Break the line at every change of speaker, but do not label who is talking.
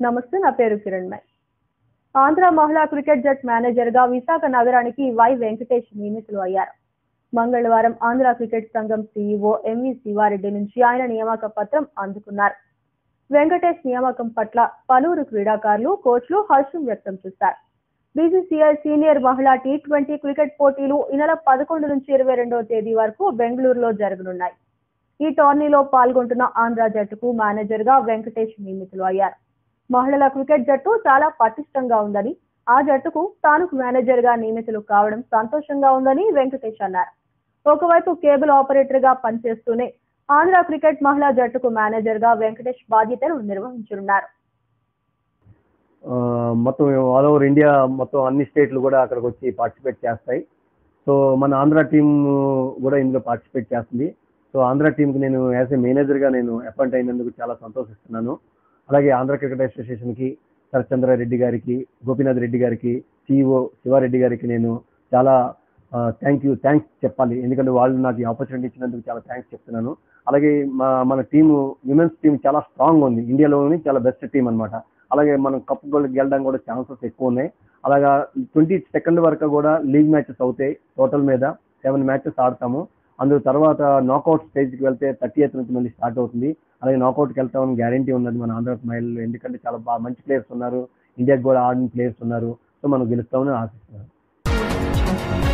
నమస్తే నా పేరు కిరణ్మయ్ ఆంధ్ర మహిళా క్రికెట్ జట్ మేనేజర్ గా విశాఖ నగరానికి వై వెంకటేష్ నియమితులు అయ్యారు మంగళవారం ఆంధ్ర క్రికెట్ సంఘం సీఈఓ ఎంవి శివారెడ్డి నుంచి ఆయన నియామక పత్రం అందుకున్నారు వెంకటేష్ నియామకం పట్ల పలువురు క్రీడాకారులు కోచ్లు హర్షం వ్యక్తం చేశారు బీసీసీఐ సీనియర్ మహిళా టీ ట్వంటీ క్రికెట్ పోటీలు ఈ నెల పదకొండు నుంచి ఇరవై రెండవ తేదీ వరకు బెంగళూరులో జరగనున్నాయి ఈ టోర్నీలో పాల్గొంటున్న ఆంధ్ర జట్టుకు మేనేజర్ గా వెంకటేష్ నియమితులు అయ్యారు మహిళల క్రికెట్ జట్టు చాలా పటిష్టంగా ఉందని ఆ జట్టుకు తాను మేనేజర్ గా నియమితులు కావడం సంతోషంగా ఉందని వెంకటేష్ అన్నారు ఒకవైపు కేబుల్ ఆపరేటర్ గా పనిచేస్తూనే ఆంధ్ర క్రికెట్ మహిళా జట్టుకు మేనేజర్ గా వెంకటేష్ బాధ్యతలు నిర్వహించనున్నారు
ఆ, మొత్తం ఆల్ ఓవర్ ఇండియా మొత్తం అన్ని స్టేట్లు కూడా అక్కడికి వచ్చి పార్టిసిపేట్ చేస్తాయి సో మన ఆంధ్ర టీం కూడా ఇందులో పార్టిసిపేట్ చేస్తుంది సో ఆంధ్ర టీంకి నేను యాజ్ ఏ మేనేజర్గా నేను అపాయింట్ అయినందుకు చాలా సంతోషిస్తున్నాను అలాగే ఆంధ్ర క్రికెట్ అసోసియేషన్కి శరత్చంద్రారెడ్డి గారికి గోపీనాథ్ రెడ్డి గారికి సిఇఓ శివారెడ్డి గారికి నేను చాలా థ్యాంక్ యూ థ్యాంక్స్ చెప్పాలి ఎందుకంటే వాళ్ళు నాకు ఈ ఆపర్చునిటీ ఇచ్చినందుకు చాలా థ్యాంక్స్ చెప్తున్నాను అలాగే మా మన టీము విమెన్స్ టీం చాలా స్ట్రాంగ్ ఉంది ఇండియాలోని చాలా బెస్ట్ టీం అన్నమాట అలాగే మనం కప్ గెలడం కూడా ఛాన్సెస్ ఎక్కువ ఉన్నాయి అలాగా ట్వంటీ సెకండ్ వరకు కూడా లీగ్ మ్యాచెస్ అవుతాయి టోటల్ మీద సెవెన్ మ్యాచెస్ ఆడతాము అందులో తర్వాత నాకౌట్ స్టేజ్కి వెళ్తే థర్టీ ఎయిత్ నుంచి మళ్ళీ స్టార్ట్ అవుతుంది అలాగే నాకౌట్కి వెళ్తామని గ్యారంటీ ఉన్నది మన ఆంధ్ర మహిళలు ఎందుకంటే చాలా బాగా మంచి ప్లేయర్స్ ఉన్నారు ఇండియాకి కూడా ఆడిన ప్లేయర్స్ ఉన్నారు సో మనం గెలుస్తామని ఆశిస్తున్నాను